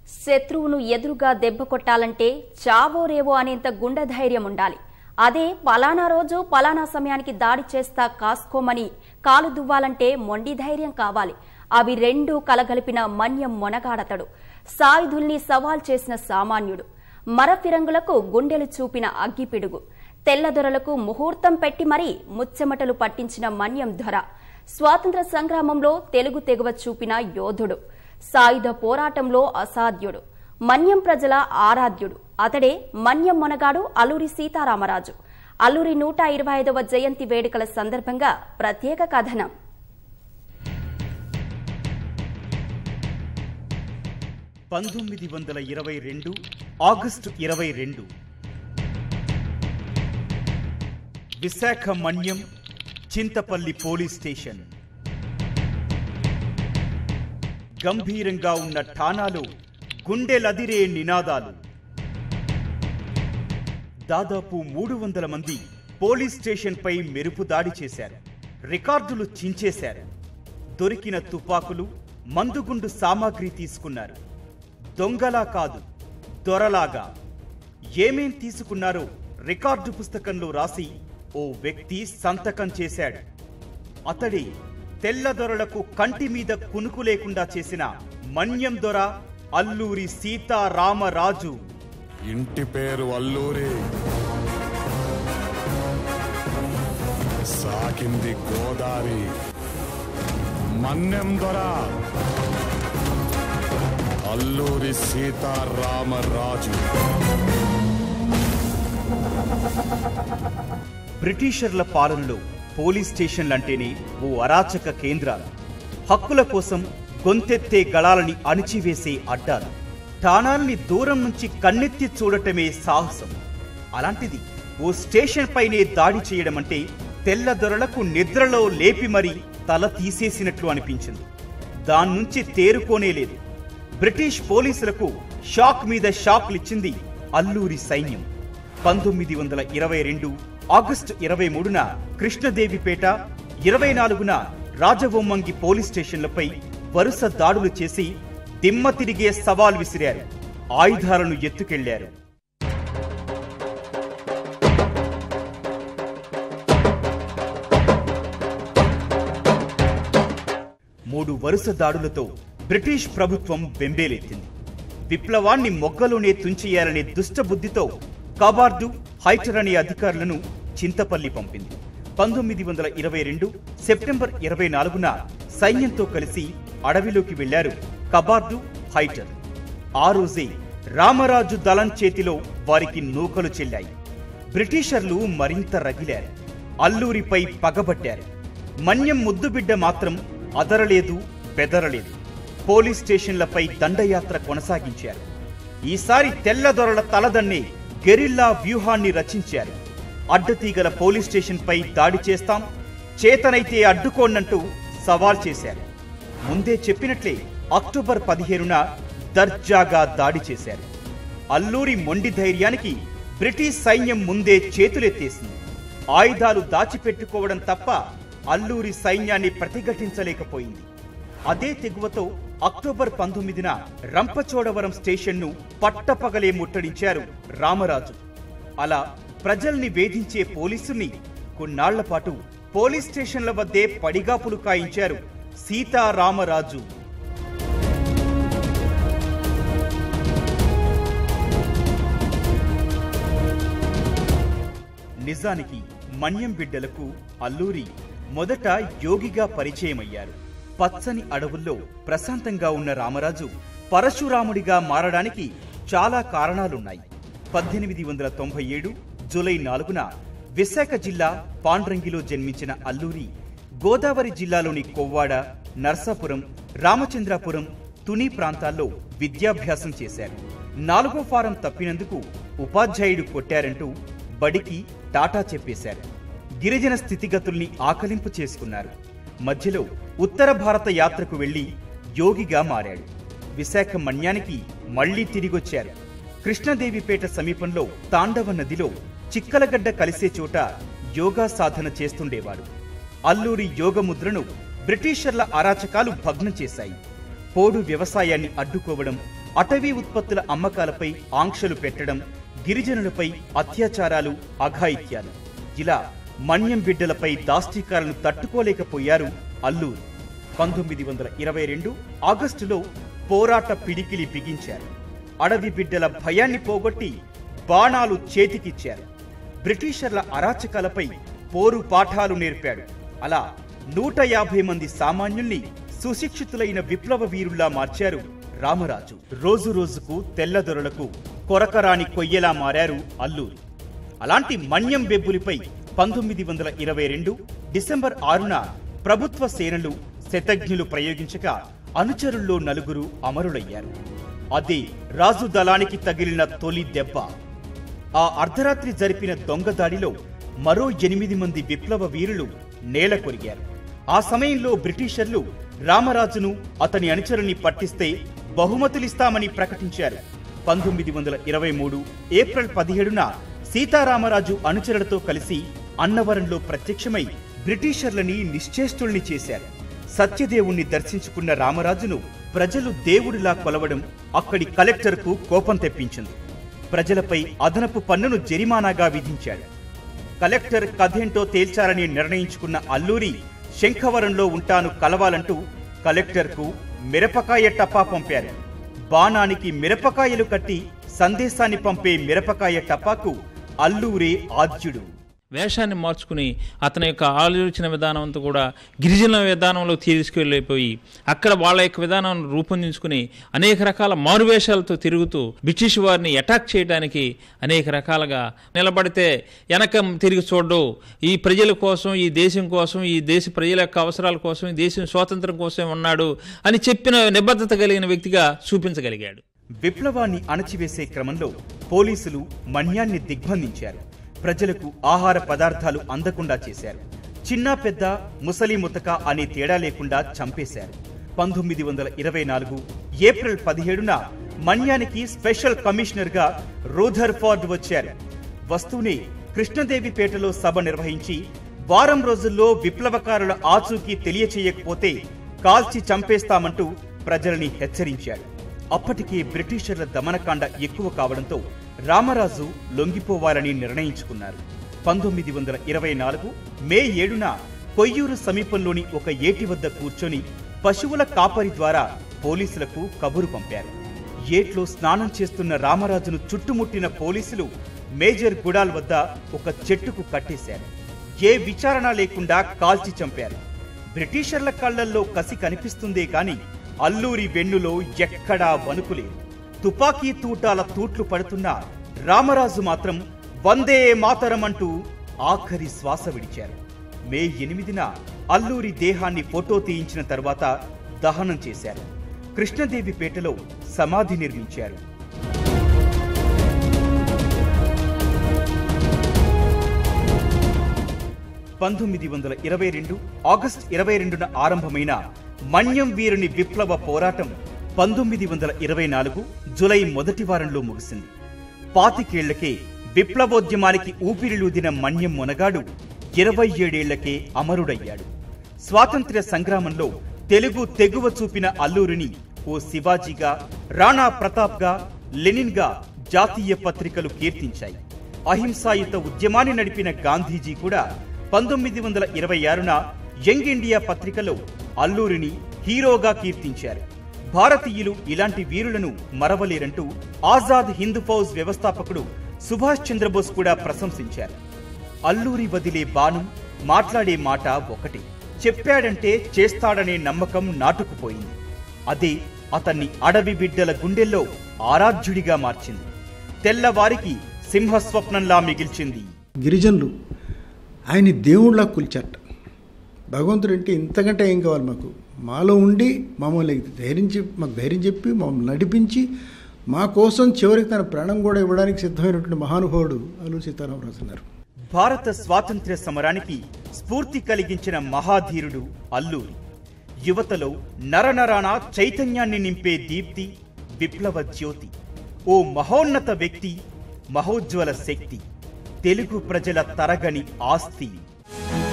శత్రువును ఎదురుగా దెబ్బ కొట్టాలంటే చావో రేవో అనేంత గుండె ధైర్యం ఉండాలి అదే పలానా రోజు పలానా సమయానికి దాడి చేస్తా కాసుకోమని కాలు దువ్వాలంటే మొండి ధైర్యం కావాలి అవి రెండూ కలగలిపిన మన్యం మొనగాడతడు సాయుధుల్ని సవాల్ చేసిన సామాన్యుడు మరఫిరంగులకు గుండెలు చూపిన అగ్గిపిడుగు తెల్లదొరలకు ముహూర్తం పెట్టి మరీ ముచ్చెమటలు పట్టించిన మన్యం ధర స్వాతంత్ర సంగ్రామంలో తెలుగు తెగువ చూపిన యోధుడు సాయుధ పోరాటంలో అసాధ్యుడు మన్యం ప్రజల ఆరాధ్యుడు అతడే మన్యం మొనగాడు అల్లూరి సీతారామరాజు అల్లూరి నూట ఇరవై ఐదవ జయంతి వేడుకల సందర్భంగా ప్రత్యేక కథనం పంతొమ్మిది వందల ఇరవై రెండు ఆగస్టు ఇరవై రెండు విశాఖ మన్యం చింతపల్లి పోలీస్ స్టేషన్ గంభీరంగా ఉన్న ఠానాలో గుండెలదిరే నినాదాలు దాదాపు మూడు వందల మంది పోలీస్ స్టేషన్పై మెరుపు దాడి చేశారు రికార్డులు చించేశారు దొరికిన తుపాకులు మందుగుండు సామాగ్రి తీసుకున్నారు దొంగలా కాదు దొరలాగా ఏమేం తీసుకున్నారో రికార్డు పుస్తకంలో రాసి ఓ వ్యక్తి సంతకం చేశాడు అతడే తెల్లదొరలకు కంటి మీద కునుకు లేకుండా చేసిన మన్యం దొర అల్లూరి సీతారామరాజు ఇంటి పేరు అల్లూరి సాకింది గోదారి మన్నెం దొర అల్లూరి సీతారామరాజు బ్రిటిషర్ల పాలనలో పోలీస్ స్టేషన్లంటేనే ఓ అరాచక కేంద్రాలు హక్కుల కోసం గొంతెత్తే గళాలని అణిచివేసే అడ్డాలు ఠాణాల్ని దూరం నుంచి కన్నెత్తి చూడటమే సాహసం అలాంటిది ఓ స్టేషన్ పైనే దాడి చేయడం అంటే తెల్ల దొరలకు నిద్రలో లేపి మరీ తల తీసేసినట్లు అనిపించింది దాని నుంచి తేరుకోనే లేదు బ్రిటిష్ పోలీసులకు షాక్ మీద షాక్లిచ్చింది అల్లూరి సైన్యం పంతొమ్మిది వందల ఇరవై రెండు ఆగస్టు ఇరవై మూడున కృష్ణదేవిపేట ఇరవై నాలుగున రాజవొమ్మంగి పోలీస్ స్టేషన్లపై వరుస దాడులు చేసి దిమ్మ తిరిగే సవాల్ విసిరారు ఆయుధాలను ఎత్తుకెళ్లారు మూడు వరుస దాడులతో బ్రిటిష్ ప్రభుత్వం బెంబేలెత్తింది విప్లవాన్ని మొగ్గలోనే తుంచేయాలనే దుష్టబుద్ధితో కబార్డు హైటర్ అనే అధికారులను చింతపల్లి పంపింది పంతొమ్మిది వందల ఇరవై రెండు సెప్టెంబర్ ఇరవై నాలుగున సైన్యంతో కలిసి అడవిలోకి వెళ్లారు కబార్డు హైటర్ ఆ రోజే రామరాజు దళం చేతిలో వారికి నూకలు చెల్లాయి బ్రిటిషర్లు మరింత రగిలారు అల్లూరిపై పగబట్టారు మన్యం ముద్దుబిడ్డ మాత్రం అదరలేదు బెదరలేదు పోలీస్ స్టేషన్లపై దండయాత్ర కొనసాగించారు ఈసారి తెల్లదొరల తలదన్నే గెరిల్లా వ్యూహాన్ని రచించారు అడ్డతీగల పోలీస్ స్టేషన్పై దాడి చేస్తాం చేతనైతే అడ్డుకోనంటూ సవాల్ చేశారు ముందే చెప్పినట్లే అక్టోబర్ పదిహేనున దర్జాగా దాడి చేశారు అల్లూరి మొండి ధైర్యానికి బ్రిటిష్ సైన్యం ముందే చేతులెత్తేసింది ఆయుధాలు దాచిపెట్టుకోవడం తప్ప అల్లూరి సైన్యాన్ని ప్రతిఘటించలేకపోయింది అదే తెగువతో అక్టోబర్ పంతొమ్మిదిన రంపచోడవరం స్టేషన్ను పట్టపగలే ముట్టడించారు రామరాజు అలా ప్రజల్ని వేధించే పోలీసుల్ని కొన్నాళ్ల పాటు పోలీస్ స్టేషన్ల వద్దే పడిగాపులు కాయించారు సీతారామరాజు నిజానికి మన్యం బిడ్డలకు అల్లూరి మొదట యోగిగా పరిచయమయ్యారు పచ్చని అడవుల్లో ప్రశాంతంగా ఉన్న రామరాజు పరశురాముడిగా మారడానికి చాలా కారణాలున్నాయి పద్దెనిమిది వందల తొంభై ఏడు జూలై నాలుగున విశాఖ జిల్లా పాండ్రంగిలో జన్మించిన అల్లూరి గోదావరి జిల్లాలోని కొవ్వాడ నర్సాపురం రామచంద్రాపురం తుని ప్రాంతాల్లో విద్యాభ్యాసం చేశారు నాలుగో ఫారం తప్పినందుకు ఉపాధ్యాయుడు కొట్టారంటూ బడికి టాటా చెప్పేశారు గిరిజన స్థితిగతుల్ని ఆకలింపు చేసుకున్నారు మధ్యలో ఉత్తర భారత యాత్రకు వెళ్లి యోగిగా మారాడు విశాఖ మన్యానికి మళ్లీ తిరిగొచ్చారు కృష్ణదేవిపేట సమీపంలో తాండవ నదిలో చిక్కలగడ్డ కలిసే చోట యోగా సాధన చేస్తుండేవాడు అల్లూరి యోగముద్రను బ్రిటిషర్ల అరాచకాలు భగ్నం చేశాయి పోడు వ్యవసాయాన్ని అడ్డుకోవడం అటవీ ఉత్పత్తుల అమ్మకాలపై ఆంక్షలు పెట్టడం గిరిజనులపై అత్యాచారాలు అఘాయిత్యాలు ఇలా మన్యం బిడ్డలపై దాష్టీకాలను తట్టుకోలేకపోయారు అల్లూరు పంతొమ్మిది వందల ఇరవై రెండు ఆగస్టులో పోరాట పిడికిలి బిగించారు అడవి బిడ్డల భయాన్ని పోగొట్టి బాణాలు చేతికిచ్చారు బ్రిటిషర్ల అరాచకాలపై పోరు పాఠాలు నేర్పాడు అలా నూట యాభై మంది సామాన్యుల్ని సుశిక్షితులైన విప్లవ వీరుల్లా మార్చారు రామరాజు రోజు రోజుకు తెల్లదొరలకు కొరకరాని కొయ్యలా మారారు అల్లూరి అలాంటి మన్యం బెబ్బులిపై పంతొమ్మిది వందల ఇరవై రెండు డిసెంబర్ ఆరున ప్రభుత్వ సేనలు శతజ్ఞులు ప్రయోగించగా అనుచరుల్లో నలుగురు అమరులయ్యారు అదే రాజు దళానికి తగిలిన తొలి దెబ్బ ఆ అర్ధరాత్రి జరిపిన దొంగ దాడిలో మరో ఎనిమిది మంది విప్లవ వీరులు నేల కొరిగారు ఆ సమయంలో బ్రిటిషర్లు రామరాజును అతని అనుచరుని పట్టిస్తే బహుమతులిస్తామని ప్రకటించారు పంతొమ్మిది వందల ఇరవై మూడు ఏప్రిల్ పదిహేడున సీతారామరాజు అనుచరులతో కలిసి అన్నవరంలో ప్రత్యక్షమై బ్రిటిషర్లని నిశ్చేష్టుల్ని చేశారు సత్యదేవుణ్ణి దర్శించుకున్న రామరాజును ప్రజలు దేవుడిలా కొలవడం అక్కడి కలెక్టర్కు కోపం తెప్పించింది ప్రజలపై అదనపు పన్నును జరిమానాగా విధించాడు కలెక్టర్ కథేంటో తేల్చాలని నిర్ణయించుకున్న అల్లూరి శంఖవరంలో ఉంటాను కలవాలంటూ కలెక్టర్కు మిరపకాయ టపా పంపారు బాణానికి మిరపకాయలు కట్టి సందేశాన్ని పంపే మిరపకాయ టపాకు అల్లూరే ఆద్యుడు వేషాన్ని మార్చుకుని అతని యొక్క ఆలోచన విధానం అంతా కూడా గిరిజనుల విధానంలో తీసుకెళ్ళిపోయి అక్కడ వాళ్ళ యొక్క విధానాన్ని రూపొందించుకుని అనేక రకాల మారువేషాలతో తిరుగుతూ బ్రిటిష్ వారిని అటాక్ చేయడానికి అనేక రకాలుగా నిలబడితే వెనక తిరిగి చూడడు ఈ ప్రజల కోసం ఈ దేశం కోసం ఈ దేశ ప్రజల యొక్క అవసరాల కోసం ఈ దేశం స్వాతంత్రం కోసం ఉన్నాడు అని చెప్పిన నిబద్ధత కలిగిన వ్యక్తిగా చూపించగలిగాడు విప్లవాన్ని అణచివేసే క్రమంలో పోలీసులు మన్యాన్ని దిగ్బంధించారు ప్రజలకు ఆహార పదార్థాలు అందకుండా చేశారు చిన్న పెద్ద ముసలి ముతక అనే తేడా లేకుండా చంపేశారు పంతొమ్మిది వందల ఇరవై నాలుగు ఏప్రిల్ పదిహేడున మన్యానికి స్పెషల్ కమిషనర్ గా రూథర్ ఫోర్డ్ వచ్చారు వస్తూనే కృష్ణదేవిపేటలో సభ నిర్వహించి వారం రోజుల్లో విప్లవకారుల ఆచూకీ తెలియచేయకపోతే కాల్చి చంపేస్తామంటూ ప్రజలని హెచ్చరించాడు అప్పటికే బ్రిటిషర్ల దమనకాండ ఎక్కువ కావడంతో రామరాజు లొంగిపోవాలని నిర్ణయించుకున్నారు పంతొమ్మిది వందల ఇరవై నాలుగు మే ఏడున కొయ్యూరు సమీపంలోని ఒక ఏటి వద్ద కూర్చొని పశువుల కాపరి ద్వారా పోలీసులకు కబురు పంపారు ఏట్లో స్నానం చేస్తున్న రామరాజును చుట్టుముట్టిన పోలీసులు మేజర్ గుడాల్ వద్ద ఒక చెట్టుకు కట్టేశారు ఏ విచారణ లేకుండా కాల్చి చంపారు బ్రిటిషర్ల కళ్ళల్లో కసి కనిపిస్తుందే కాని అల్లూరి వెన్నులో ఎక్కడా వణుకులేదు తుపాకీ తూటాల తూట్లు పడుతున్నా రామరాజు మాత్రం వందే మాతరం అంటూ ఆఖరి శ్వాస విడిచారు మే ఎనిమిదిన అల్లూరి దేహాన్ని ఫోటో తీయించిన తర్వాత దహనం చేశారు కృష్ణదేవిపేటలో సమాధి నిర్మించారు పంతొమ్మిది వందల ఇరవై రెండు ఆగస్టు ఇరవై రెండున ఆరంభమైన మన్యం వీరుని విప్లవ పోరాటం పంతొమ్మిది వందల ఇరవై నాలుగు జులై మొదటి వారంలో ముగిసింది పాతికేళ్లకే విప్లవోద్యమానికి ఊపిరిలూదిన మన్యం మొనగాడు ఇరవై ఏడేళ్లకే అమరుడయ్యాడు స్వాతంత్ర్య సంగ్రామంలో తెలుగు తెగువ చూపిన అల్లూరిని ఓ శివాజీగా రాణా ప్రతాప్గా లెనిన్గా జాతీయ పత్రికలు కీర్తించాయి అహింసాయుత ఉద్యమాన్ని నడిపిన గాంధీజీ కూడా పంతొమ్మిది వందల ఇరవై ఆరున యంగ్ ఇండియా పత్రికలో అల్లూరిని హీరోగా కీర్తించారు భారతీయులు ఇలాంటి వీరులను మరవలేరంటూ ఆజాద్ హిందూ ఫౌజ్ వ్యవస్థాపకుడు సుభాష్ చంద్రబోస్ కూడా ప్రశంసించారు అల్లూరి వదిలే బాణం మాట్లాడే మాట ఒకటి చెప్పాడంటే చేస్తాడనే నమ్మకం నాటుకుపోయింది అదే అతన్ని అడవి బిడ్డల గుండెల్లో ఆరాధ్యుడిగా మార్చింది తెల్లవారికి సింహస్వప్నంలా మిగిల్చింది గిరిజనులు ఆయన్ని దేవుళ్ళ కూల్చారట భగవంతుడు అంటే ఇంతకంటే ఏం కావాలి మాకు మాలో ఉండి మమ్మల్ని ధైర్యం చెప్పి మాకు ధైర్యం చెప్పి మమ్మల్ని నడిపించి మా కోసం చివరికి తన ప్రాణం కూడా ఇవ్వడానికి సిద్ధమైనటువంటి మహానుభావుడు అల్లు సీతారామరాజు ఉన్నారు భారత స్వాతంత్ర్య సమరానికి స్ఫూర్తి కలిగించిన మహాధీరుడు అల్లూరి యువతలో నరనరాన చైతన్యాన్ని నింపే దీప్తి విప్లవ జ్యోతి ఓ మహోన్నత వ్యక్తి మహోజ్వల శక్తి తెలుగు ప్రజల తరగని ఆస్తి